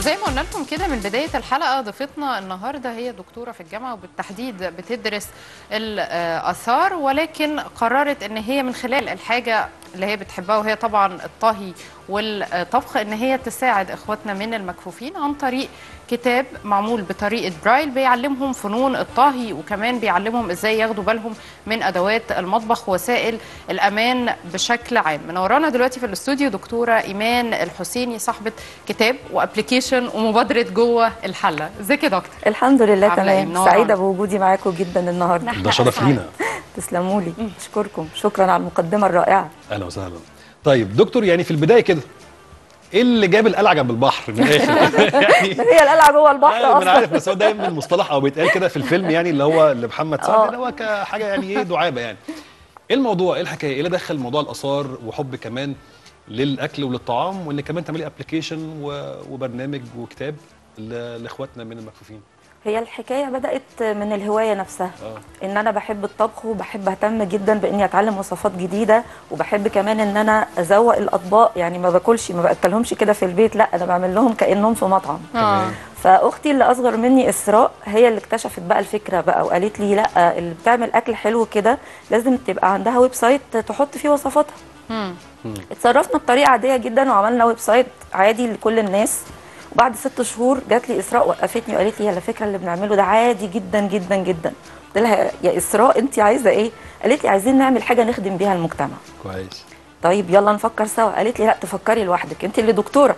زي ما قلنا لكم كده من بدايه الحلقه ضيفتنا النهارده هي دكتوره في الجامعه وبالتحديد بتدرس الاثار ولكن قررت ان هي من خلال الحاجه اللي هي بتحبها وهي طبعا الطهي والطبخ ان هي تساعد اخواتنا من المكفوفين عن طريق كتاب معمول بطريقه برايل بيعلمهم فنون الطهي وكمان بيعلمهم ازاي ياخدوا بالهم من ادوات المطبخ ووسائل الامان بشكل عام منورانا دلوقتي في الاستوديو دكتوره ايمان الحسيني صاحبه كتاب وابلكيشن ومبادره جوه الحله ازيك يا دكتور الحمد لله عاملة إيه؟ تمام منورة. سعيده بوجودي معاكم جدا النهارده ده شرف لينا تسلموا لي اشكركم شكرا على المقدمه الرائعه اهلا وسهلا طيب دكتور يعني في البدايه كده ايه اللي جاب القلعه جنب البحر من الاخر يعني ده هي القلعه جوه البحر أيوة، ما انا اصلا عارف بس هو دايما المصطلح او بيتقال كده في الفيلم يعني اللي هو لمحمد سعد آه. اللي هو كحاجه يعني ايه دعابه يعني ايه الموضوع ايه الحكايه ايه اللي دخل موضوع الاثار وحب كمان للاكل وللطعام وان كمان تعملي ابلكيشن وبرنامج وكتاب ل- لاخواتنا من المكفوفين هي الحكايه بدات من الهوايه نفسها اه ان انا بحب الطبخ وبحب اهتم جدا باني اتعلم وصفات جديده وبحب كمان ان انا ازوق الاطباق يعني ما باكلش ما باكلهمش كده في البيت لا انا بعمل لهم كانهم في مطعم اه فاختي اللي اصغر مني اسراء هي اللي اكتشفت بقى الفكره بقى وقالت لي لا اللي بتعمل اكل حلو كده لازم تبقى عندها ويب سايت تحط فيه وصفاتها مم. اتصرفنا بطريقه عاديه جدا وعملنا ويب سايت عادي لكل الناس وبعد ست شهور جات لي اسراء وقفتني وقالت لي على فكره اللي بنعمله ده عادي جدا جدا جدا قلت لها يا اسراء انت عايزه ايه قالت لي عايزين نعمل حاجه نخدم بيها المجتمع كويس طيب يلا نفكر سوا قالت لي لا تفكري لوحدك انت اللي دكتوره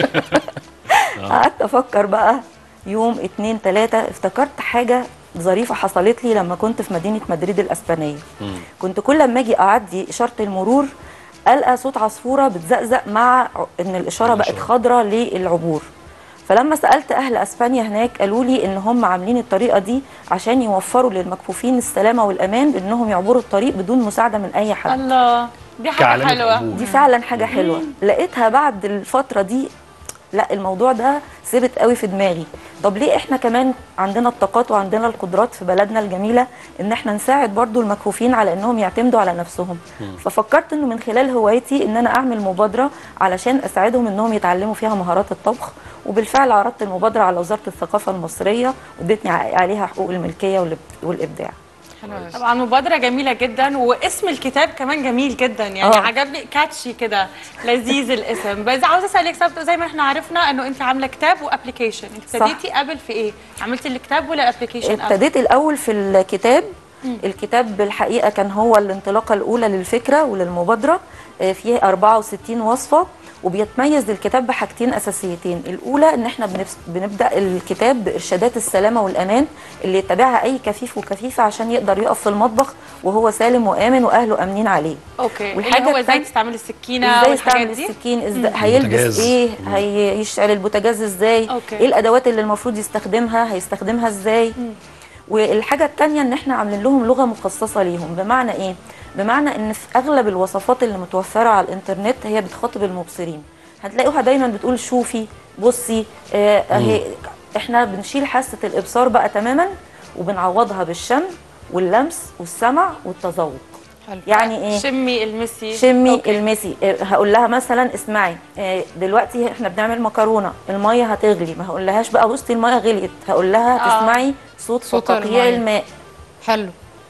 قعدت افكر بقى يوم اتنين تلاته افتكرت حاجه ظريفه حصلت لي لما كنت في مدينه مدريد الاسبانيه مم. كنت كل ما اجي اعدي اشاره المرور القى صوت عصفوره بتزقزق مع ع- ان الاشاره بقت الإشارة. خضراء للعبور فلما سالت اهل اسبانيا هناك قالوا لي ان هم عاملين الطريقه دي عشان يوفروا للمكفوفين السلامه والامان بانهم يعبروا الطريق بدون مساعده من اي حد الله دي حاجه كعلامة حلوه عبور. دي فعلا حاجه حلوه لقيتها بعد الفتره دي لا الموضوع ده ثبت قوي في دماغي طب ليه احنا كمان عندنا الطاقات وعندنا القدرات في بلدنا الجميله ان احنا نساعد برضو المكفوفين على انهم يعتمدوا على نفسهم ففكرت انه من خلال هوايتي ان انا اعمل مبادره علشان اساعدهم انهم يتعلموا فيها مهارات الطبخ وبالفعل عرضت المبادره على وزاره الثقافه المصريه وادتني عليها حقوق الملكيه والإب- والابداع حلو أوي. طبعا مبادره جميله جدا واسم الكتاب كمان جميل جدا يعني آه. عجبني كاتشي كده لذيذ الاسم بس عاوزه اسالك سبت زي ما احنا عرفنا انه انت عامله كتاب وابلكيشن انت صح. ابتديتي قبل في ايه عملتي الكتاب ولا الابلكيشن قبل ابتديت الاول في الكتاب الكتاب بالحقيقه كان هو الانطلاقه الاولى للفكره وللمبادره آه، فيه 64 وصفه وبيتميز الكتاب بحاجتين اساسيتين الاولى ان احنا بنفس- بنبدا الكتاب بارشادات السلامه والامان اللي يتبعها اي كفيف وكفيفه عشان يقدر يقف في المطبخ وهو سالم وامن واهله امنين عليه اوكي والحاجة والحاجه هو ازاي التانية- تستعملي السكينه ازاي والحاجات يستعمل دي السكين ازاي هيلبس البوتاجاز. ايه هيشعل البوتاجاز ازاي أوكي. ايه الادوات اللي المفروض يستخدمها هيستخدمها ازاي والحاجه الثانيه ان احنا عاملين لهم لغه مخصصه ليهم بمعنى ايه بمعنى ان في اغلب الوصفات اللي متوفره على الانترنت هي بتخاطب المبصرين هتلاقوها دايما بتقول شوفي بصي آه اهي احنا بنشيل حاسه الابصار بقى تماما وبنعوضها بالشم واللمس والسمع والتذوق حلو. يعني ايه شمي المسي شمي أوكي. المسي إيه، هقول لها مثلا اسمعي إيه، دلوقتي احنا بنعمل مكرونه الميه هتغلي ما هقولهاش بقى بصي الميه غليت هقول لها آه. تسمعي صوت, صوت فقاقيع المية. الماء حلو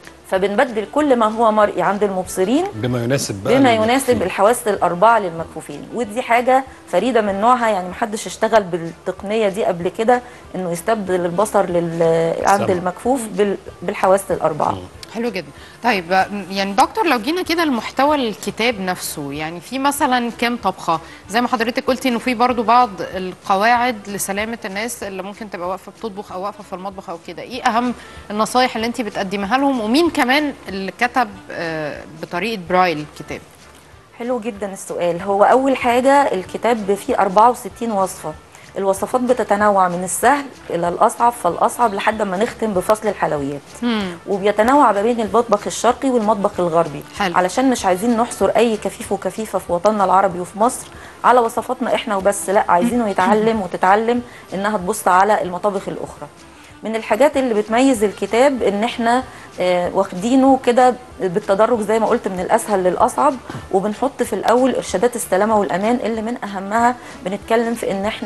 فبنبدل كل ما هو مرئي عند المبصرين بما يناسب بقى بما للمكفوفين. يناسب الحواس الأربعة للمكفوفين ودي حاجة فريدة من نوعها يعني محدش اشتغل بالتقنية دي قبل كده انه يستبدل البصر لل... عند السمع. المكفوف بال... بالحواس الأربعة حلو جدا طيب يعني دكتور لو جينا كده لمحتوى الكتاب نفسه يعني في مثلا كام طبخه زي ما حضرتك قلتي انه في برضو بعض القواعد لسلامه الناس اللي ممكن تبقى واقفه بتطبخ او واقفه في المطبخ او كده ايه اهم النصايح اللي انت بتقدمها لهم ومين كمان اللي كتب آه، بطريقه برايل الكتاب حلو جدا السؤال هو أول حاجة الكتاب فيه 64 وصفة الوصفات بتتنوع من السهل إلى الأصعب فالأصعب لحد ما نختم بفصل الحلويات مم. وبيتنوع ما بين المطبخ الشرقي والمطبخ الغربي حلو. علشان مش عايزين نحصر اي كفيف وكفيفه في وطننا العربي وفي مصر على وصفاتنا احنا وبس لا عايزينه يتعلم وتتعلم انها تبص على المطابخ الاخرى من الحاجات اللي بتميز الكتاب ان احنا آه، واخدينه كده بالتدرج زي ما قلت من الاسهل للاصعب وبنحط في الاول ارشادات السلامه والامان اللي من اهمها بنتكلم في ان احنا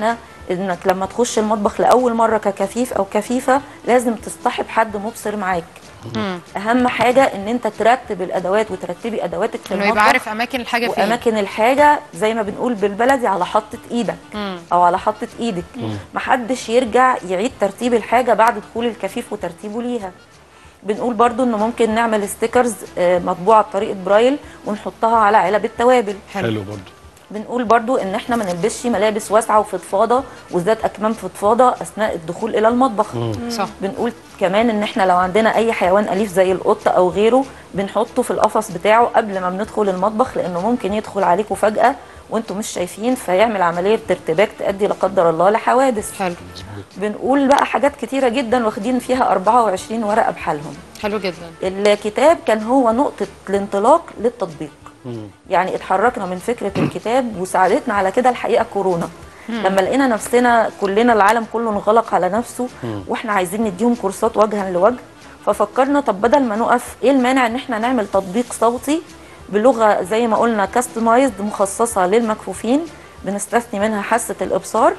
انك لما تخش المطبخ لاول مره ككفيف او كفيفه لازم تصطحب حد مبصر معاك مم. اهم حاجه ان انت ترتب الادوات وترتبي ادواتك في انه المطبخ يبقى عارف اماكن الحاجه فين واماكن الحاجه زي ما بنقول بالبلدي على حطه ايدك مم. او على حطه ايدك محدش يرجع يعيد ترتيب الحاجه بعد دخول الكفيف وترتيبه ليها بنقول برضو انه ممكن نعمل ستيكرز آه، مطبوعه بطريقه برايل ونحطها على علب التوابل حلو برضو بنقول برضو ان احنا ما نلبسش ملابس واسعه وفضفاضه وذات اكمام فضفاضه اثناء الدخول الى المطبخ صح بنقول كمان ان احنا لو عندنا اي حيوان اليف زي القط او غيره بنحطه في القفص بتاعه قبل ما بندخل المطبخ لانه ممكن يدخل عليكم فجاه وانتم مش شايفين فيعمل عمليه ارتباك تؤدي لا قدر الله لحوادث حلو بنقول بقى حاجات كتيره جدا واخدين فيها 24 ورقه بحالهم حلو جدا الكتاب كان هو نقطه الانطلاق للتطبيق يعني اتحركنا من فكره الكتاب وساعدتنا على كده الحقيقه كورونا لما لقينا نفسنا كلنا العالم كله انغلق على نفسه واحنا عايزين نديهم كورسات وجها لوجه ففكرنا طب بدل ما نقف ايه المانع ان احنا نعمل تطبيق صوتي بلغه زي ما قلنا كاستمايزد مخصصه للمكفوفين بنستثني منها حاسه الابصار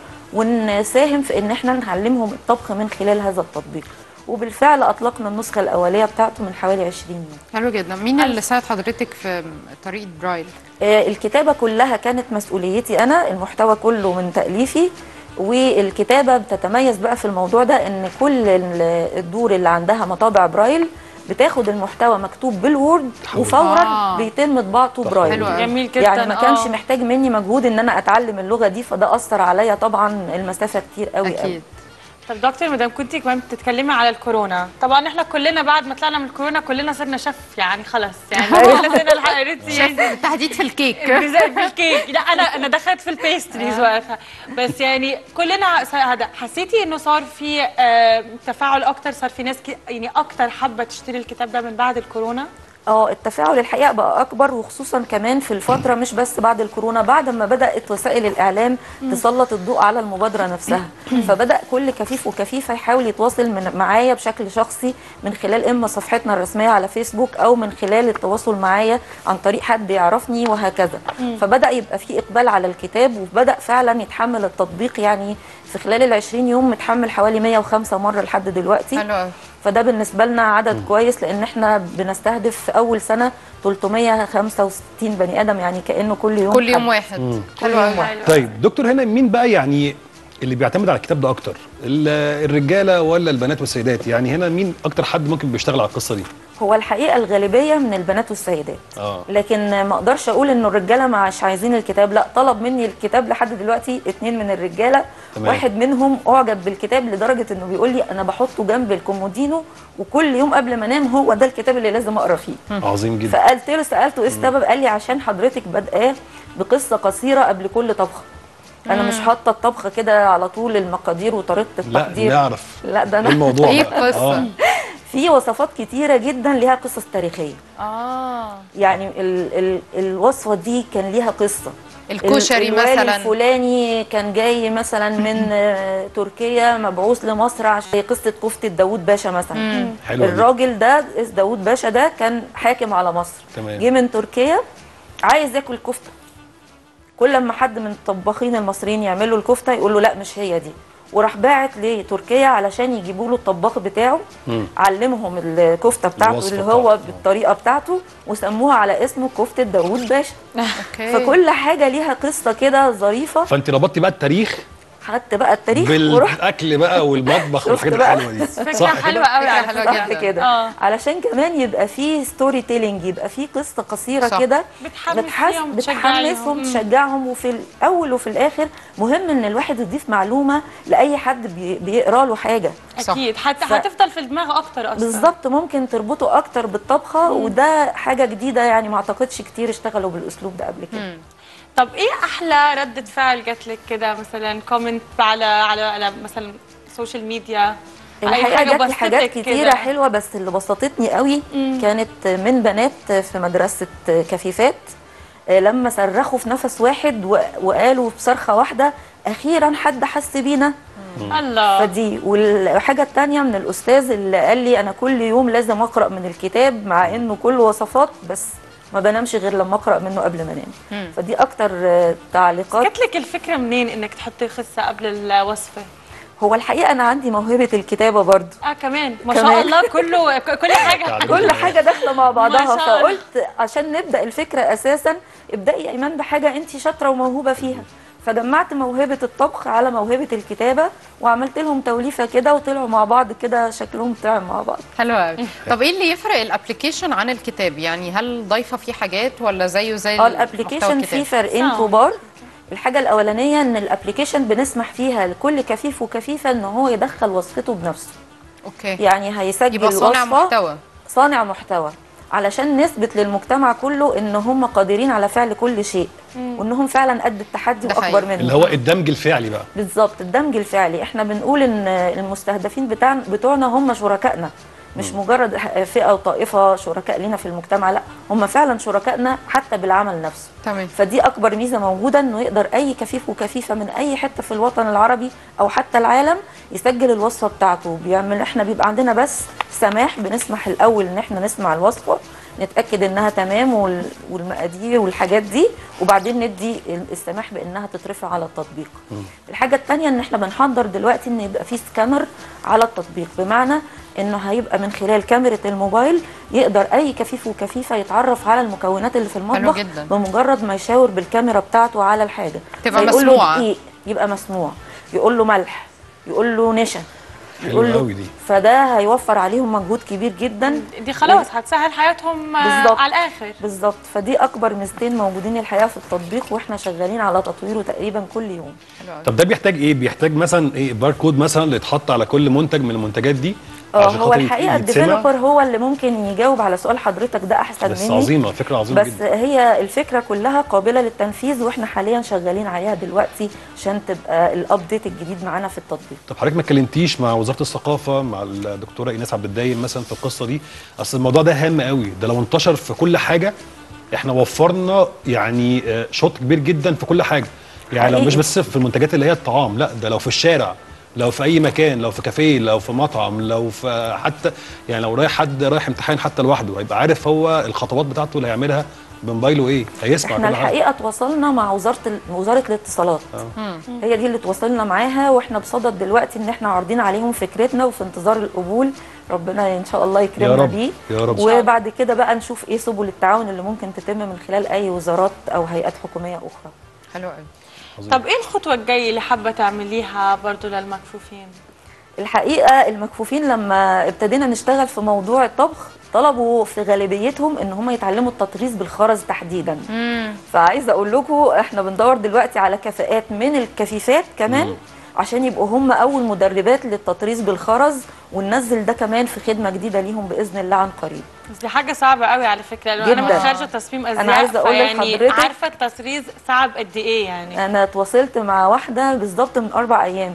ونساهم في ان احنا نعلمهم الطبخ من خلال هذا التطبيق وبالفعل اطلقنا النسخه الاوليه بتاعته من حوالي 20 يوم حلو جدا مين اللي ساعد حضرتك في طريقه برايل آه، الكتابة كلها كانت مسؤوليتي أنا المحتوى كله من تأليفي والكتابة بتتميز بقى في الموضوع ده إن كل ال- الدور اللي عندها مطابع برايل بتاخد المحتوى مكتوب بالوورد وفورا آه. بيتم طباعته حلو برايل أوي. جميل جدا يعني ما كانش آه. محتاج مني مجهود ان انا اتعلم اللغه دي فده اثر عليا طبعا المسافه كتير قوي قوي اكيد طب دكتور مدام كنتي كمان بتتكلمي على الكورونا طبعا احنا كلنا بعد ما طلعنا من الكورونا كلنا صرنا شف يعني خلاص يعني كلنا صرنا الحقيقة شاف بالتحديد في الكيك بالذات في الكيك لا انا انا دخلت في البيستريز وقتها بس يعني كلنا س- هذا حسيتي انه صار في آه، تفاعل اكتر صار في ناس كي- يعني اكتر حابه تشتري الكتاب ده من بعد الكورونا اه التفاعل الحقيقه بقى اكبر وخصوصا كمان في الفتره مش بس بعد الكورونا بعد ما بدات وسائل الاعلام تسلط الضوء على المبادره نفسها فبدا كل كفيف وكفيفه يحاول يتواصل من معايا بشكل شخصي من خلال اما صفحتنا الرسميه على فيسبوك او من خلال التواصل معايا عن طريق حد يعرفني وهكذا فبدا يبقى في اقبال على الكتاب وبدا فعلا يتحمل التطبيق يعني في خلال ال 20 يوم متحمل حوالي 105 مره لحد دلوقتي حلو قوي فده بالنسبه لنا عدد كويس لان احنا بنستهدف في اول سنه 365 بني ادم يعني كانه كل يوم كل يوم حد. واحد حلو قوي طيب دكتور هنا مين بقى يعني اللي بيعتمد على الكتاب ده اكتر ال- الرجاله ولا البنات والسيدات يعني هنا مين اكتر حد ممكن بيشتغل على القصه دي هو الحقيقه الغالبيه من البنات والسيدات اه لكن ما اقدرش اقول انه الرجاله مش عايزين الكتاب لا طلب مني الكتاب لحد دلوقتي اتنين من الرجاله تمام. واحد منهم اعجب بالكتاب لدرجه انه بيقول لي انا بحطه جنب الكومودينو وكل يوم قبل ما انام هو ده الكتاب اللي لازم اقرا فيه عظيم جدا فقلت له سالته ايه السبب قال لي عشان حضرتك بادئاه بقصه قصيره قبل كل طبخه انا مش حاطه الطبخه كده على طول المقادير وطريقه لا التقدير نعرف لا ده ايه انا الموضوع ايه بقى؟ القصة؟ آه. في وصفات كتيره جدا ليها قصص تاريخيه اه يعني ال ال الوصفه دي كان ليها قصه الكشري ال- الوالي مثلا الفلاني كان جاي مثلا من آه، تركيا مبعوث لمصر عشان قصه كفته داوود باشا مثلا حلوة دي. الراجل ده اس- داوود باشا ده كان حاكم على مصر تمام. جه من تركيا عايز ياكل كفته كل لما حد من الطباخين المصريين يعمل له الكفته يقول له لا مش هي دي وراح باعت لتركيا علشان يجيبوا له الطباخ بتاعه علمهم الكفته بتاعته الوصفة اللي هو بتاعته. بالطريقه بتاعته وسموها على اسمه كفته داوود باشا اوكي فكل حاجه ليها قصه كده ظريفه فانت ربطتي بقى التاريخ خدت بقى التاريخ ورحت بالاكل بقى والمطبخ شفت والحاجات بقى؟ الحلوه دي فكره صح كده؟ حلوه قوي على فكرة فكره حلوة صح جدا. كده آه. علشان كمان يبقى فيه ستوري تيلينج يبقى فيه قصه قصيره صح. كده بتحمس بتحس فيهم، بتحمسهم تشجعهم. تشجعهم وفي الاول وفي الاخر مهم ان الواحد يضيف معلومه لاي حد بي- بيقرا له حاجه صح. اكيد حتى ف- هتفضل في الدماغ اكتر اصلا بالظبط ممكن تربطه اكتر بالطبخه وده حاجه جديده يعني ما اعتقدش كتير اشتغلوا بالاسلوب ده قبل كده طب ايه احلى ردة فعل جات لك كده مثلا كومنت على على على مثلا سوشيال ميديا الحقيقه جات لي حاجات بسطتك كتيره كده؟ حلوه بس اللي بسطتني قوي كانت من بنات في مدرسه كفيفات آه، لما صرخوا في نفس واحد و- وقالوا بصرخه واحده اخيرا حد حس بينا الله فدي والحاجه الثانيه من الاستاذ اللي قال لي انا كل يوم لازم اقرا من الكتاب مع انه كله وصفات بس ما بنامش غير لما اقرا منه قبل ما انام فدي اكتر آه، تعليقات جات لك الفكره منين انك تحطي قصه قبل الوصفه هو الحقيقه انا عندي موهبه الكتابه برضو اه كمان ما شاء كمان. الله كله ك- كل حاجه تعليم. كل حاجه داخله مع بعضها ما شاء الله. فقلت عشان نبدا الفكره اساسا ابداي يا ايمان بحاجه انت شاطره وموهوبه فيها فجمعت موهبه الطبخ على موهبه الكتابه وعملت لهم توليفه كده وطلعوا مع بعض كده شكلهم طعم مع بعض حلو قوي طب ايه اللي يفرق الابلكيشن عن الكتاب يعني هل ضايفه فيه حاجات ولا زيه زي اه محتوى الابلكيشن الكتاب؟ فيه فرقين آه. كبار الحاجه الاولانيه ان الابلكيشن بنسمح فيها لكل كفيف وكفيفه ان هو يدخل وصفته بنفسه اوكي يعني هيسجل يبقى صانع وصفه محتوى صانع محتوى علشان نثبت للمجتمع كله ان هم قادرين على فعل كل شيء وانهم فعلا قد التحدي ده واكبر حقيقي. منه اللي هو الدمج الفعلي بقى بالظبط الدمج الفعلي احنا بنقول ان المستهدفين بتاعنا بتوعنا هم شركائنا مش مجرد ح- فئه وطائفه شركاء لينا في المجتمع لا هم فعلا شركائنا حتى بالعمل نفسه تمام فدي اكبر ميزه موجوده انه يقدر اي كفيف وكفيفه من اي حته في الوطن العربي او حتى العالم يسجل الوصفه بتاعته بيعمل احنا بيبقى عندنا بس سماح بنسمح الاول ان احنا نسمع الوصفه نتاكد انها تمام وال- والمقادير والحاجات دي وبعدين ندي السماح بانها تترفع على التطبيق الحاجه الثانيه ان احنا بنحضر دلوقتي ان يبقى في سكانر على التطبيق بمعنى انه هيبقى من خلال كاميرا الموبايل يقدر اي كفيف وكفيفه يتعرف على المكونات اللي في المطبخ جدا. بمجرد ما يشاور بالكاميرا بتاعته على الحاجه تبقى فيقول مسموعة. له دقيق يبقى مسموع يقول له ملح يقول له نشا حلوة يقول له قوي دي. فده هيوفر عليهم مجهود كبير جدا دي خلاص هتسهل حياتهم آه، بالظبط. على الاخر بالظبط فدي اكبر ميزتين موجودين الحقيقه في التطبيق واحنا شغالين على تطويره تقريبا كل يوم حلو قوي طب ده بيحتاج ايه بيحتاج مثلا ايه باركود مثلا اللي يتحط على كل منتج من المنتجات دي اه عشان هو خاطر الحقيقه يتسمع؟ الديفلوبر هو اللي ممكن يجاوب على سؤال حضرتك ده احسن بس مني عظيمه فكره عظيمه بس جدا هي الفكره كلها قابله للتنفيذ واحنا حاليا شغالين عليها دلوقتي عشان تبقى الابديت الجديد معانا في التطبيق طب حضرتك ما اتكلمتيش مع وزاره الثقافه مع الدكتوره ايناس عبد الدايم مثلا في القصه دي اصل الموضوع ده هام قوي ده لو انتشر في كل حاجه احنا وفرنا يعني آه، شوط كبير جدا في كل حاجه يعني لو حقيقي. مش بس في المنتجات اللي هي الطعام لا ده لو في الشارع لو في اي مكان لو في كافيه لو في مطعم لو في حتى يعني لو رايح حد رايح امتحان حتى لوحده هيبقى عارف هو الخطوات بتاعته اللي هيعملها بموبايله ايه هيسمع احنا كل حاجه الحقيقه تواصلنا مع وزاره ال- وزاره الاتصالات هي دي اللي تواصلنا معاها واحنا بصدد دلوقتي ان احنا عارضين عليهم فكرتنا وفي انتظار القبول ربنا ان شاء الله يكرمنا يا رب، بيه يا رب. وبعد كده بقى نشوف ايه سبل التعاون اللي ممكن تتم من خلال اي وزارات او هيئات حكوميه اخرى حلو قوي طب ايه الخطوه الجايه اللي حابه تعمليها برضو للمكفوفين الحقيقه المكفوفين لما ابتدينا نشتغل في موضوع الطبخ طلبوا في غالبيتهم ان هم يتعلموا التطريز بالخرز تحديدا فعايزه اقول لكم احنا بندور دلوقتي على كفاءات من الكفيفات كمان عشان يبقوا هم اول مدربات للتطريز بالخرز وننزل ده كمان في خدمه جديده ليهم باذن الله عن قريب بس دي حاجه صعبه قوي على فكره لأن انا جداً. متخرجه تصميم ازياء أنا عايزة أقول فيعني لحضرتك- عارفه التطريز صعب قد ايه يعني انا تواصلت مع واحده بالظبط من اربع ايام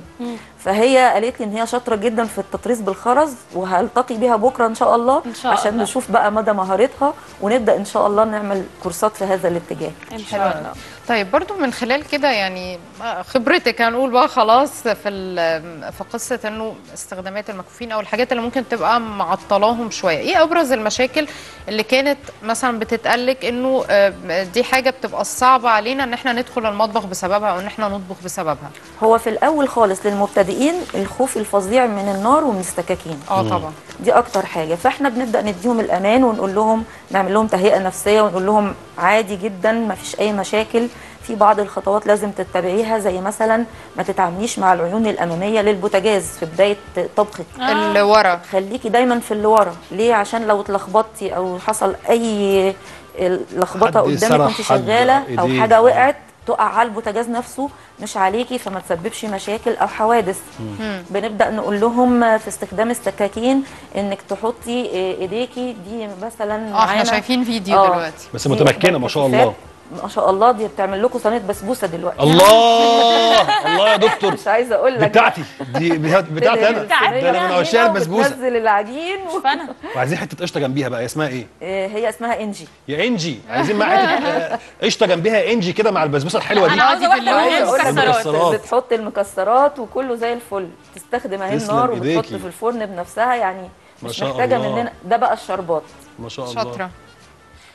فهي قالت لي ان هي شاطره جدا في التطريز بالخرز وهلتقي بيها بكره ان شاء الله إن شاء عشان الله. نشوف بقى مدى مهارتها ونبدا ان شاء الله نعمل كورسات في هذا الاتجاه ان حلو شاء قوي. الله طيب برضو من خلال كده يعني خبرتك هنقول بقى خلاص في ال- في قصه انه استخدامات المكفوفين او الحاجات اللي ممكن تبقى معطلاهم شويه ايه ابرز المشاكل اللي كانت مثلا بتتقالك انه آه، دي حاجه بتبقى صعبه علينا ان احنا ندخل المطبخ بسببها او ان احنا نطبخ بسببها هو في الاول خالص للمبتدئين الخوف الفظيع من النار ومن السكاكين اه طبعا دي اكتر حاجه فاحنا بنبدا نديهم الامان ونقول لهم نعمل لهم تهيئه نفسيه ونقول لهم عادي جدا ما فيش اي مشاكل في بعض الخطوات لازم تتبعيها زي مثلا ما تتعامليش مع العيون الاماميه للبوتاجاز في بدايه طبخك اللي ورا خليكي دايما في اللي ورا ليه عشان لو اتلخبطتي او حصل اي لخبطه حد قدامك سرح وانت حد شغاله او إيديه. حاجه وقعت تقع على البوتاجاز نفسه مش عليكي فما تسببش مشاكل او حوادث بنبدا نقول لهم في استخدام السكاكين انك تحطي ايديكي دي مثلا اه احنا معانا- شايفين فيديو آه. دلوقتي بس دي متمكنه إحدى ما شاء الكفاف. الله ما شاء الله دي بتعمل لكم صينيه بسبوسه دلوقتي الله الله يا دكتور مش عايزه اقول دي لك بتاعتي دي بتاعتي انا بتاعتي ده انا من عشاق البسبوسه تنزل العجين و... فانا وعايزين حته قشطه جنبيها بقى اسمها ايه آه، هي اسمها انجي يا انجي عايزين مع حته آه، قشطه جنبيها انجي كده مع البسبوسه الحلوه دي انا عاوزه واحده باللون. من عايزه اقول لك المكسرات المكسرات. بتحط المكسرات وكله زي الفل تستخدم اهي تسلم النار وبتحط إيديكي. في الفرن بنفسها يعني ما مش شاء محتاجه الله. مننا ده بقى الشربات ما شاء الله شاطره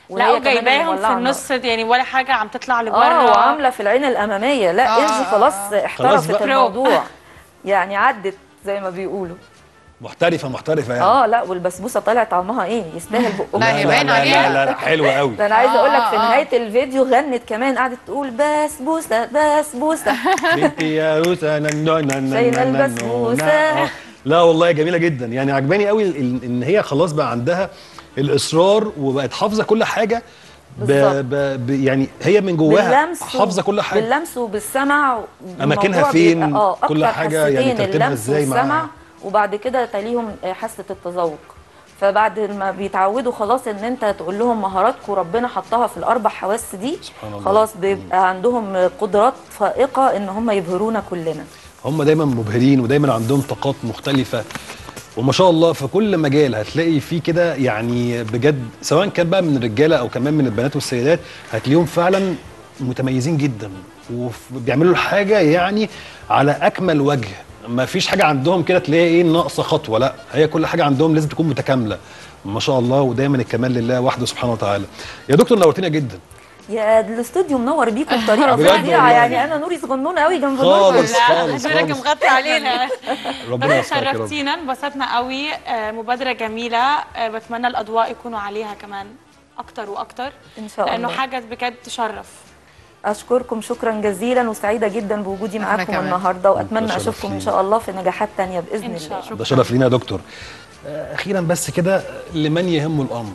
وهي لا كمان اللي وجايباهم في مولعة النار. النص يعني ولا حاجه عم تطلع لبره اه وعامله في العين الاماميه لا آه، انجي آه، خلاص آه. احترفت بقى. الموضوع يعني عدت زي ما بيقولوا محترفه محترفه يعني اه لا والبسبوسه طلع طعمها ايه يستاهل بقه لا، لا هي لا باين لا, عليها. لا, لا, لا حلوه قوي ده انا عايزه اقول لك في آه، آه. نهايه الفيديو غنت كمان قعدت تقول بسبوسه بسبوسه بنتي يا روسا نن- نن- نن- شايلة نن- البسبوسة. آه. لا والله جميله جدا يعني عجباني قوي ال- ان هي خلاص بقى عندها الاصرار وبقت حافظه كل حاجه ب بالظبط. ب ب يعني هي من جواها باللمس حافظه كل حاجه باللمس وبالسمع أماكنها الموضوع فين، بيبقى- اه كل أكتر حاجة يعني حستين ترتيبها اللمس إزاي والسمع معاها. وبعد كده تليهم آه، حاسه التذوق فبعد ما بيتعودوا خلاص ان انت تقول لهم مهاراتكم ربنا حطها في الاربع حواس دي سبحان الله. خلاص بيبقى عندهم قدرات فائقه ان هم يبهرونا كلنا هم دايما مبهرين ودايما عندهم طاقات مختلفة وما شاء الله في كل مجال هتلاقي فيه كده يعني بجد سواء كان بقى من الرجالة أو كمان من البنات والسيدات هتلاقيهم فعلا متميزين جدا وبيعملوا الحاجة يعني على أكمل وجه ما فيش حاجة عندهم كده تلاقي ايه ناقصة خطوة لا هي كل حاجة عندهم لازم تكون متكاملة ما شاء الله ودايما الكمال لله وحده سبحانه وتعالى يا دكتور نورتينا جدا يا الاستوديو منور بيكم بطريقه بجد فظيعه والله. يعني انا نوري صغنونه قوي جنب خالص. نوركم لا خالص، حضرتك خالص. مغطي علينا ربنا بس يسترك يا رب شرفتينا انبسطنا قوي آه، مبادره جميله آه، بتمنى الاضواء يكونوا عليها كمان اكتر واكتر ان شاء لانه الله حاجه بجد تشرف اشكركم شكرا جزيلا وسعيده جدا بوجودي إحنا معاكم كمان. النهارده واتمنى ده شرف اشوفكم ان لينا. شاء الله في نجاحات تانية باذن إن الله شاء الله. ده شرف لينا يا دكتور آه، اخيرا بس كده لمن يهم الامر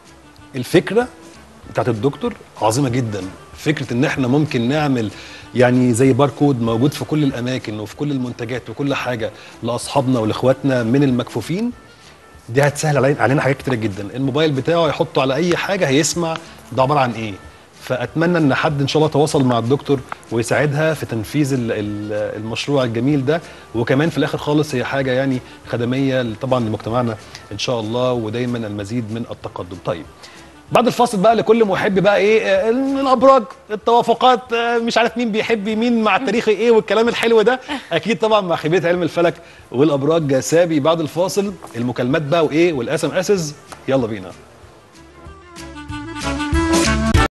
الفكره بتاعت الدكتور عظيمه جدا فكره ان احنا ممكن نعمل يعني زي باركود موجود في كل الاماكن وفي كل المنتجات وكل حاجه لاصحابنا ولاخواتنا من المكفوفين دي هتسهل علينا علينا حاجات كتير جدا الموبايل بتاعه يحطه على اي حاجه هيسمع ده عباره عن ايه فاتمنى ان حد ان شاء الله تواصل مع الدكتور ويساعدها في تنفيذ ال- ال- المشروع الجميل ده وكمان في الاخر خالص هي حاجه يعني خدميه طبعا لمجتمعنا ان شاء الله ودايما المزيد من التقدم طيب بعد الفاصل بقى لكل محب بقى ايه آه، الابراج التوافقات آه، مش عارف مين بيحب مين مع التاريخ ايه والكلام الحلو ده اكيد طبعا مع خبيره علم الفلك والابراج سابي بعد الفاصل المكالمات بقى وايه والاس ام اسز يلا بينا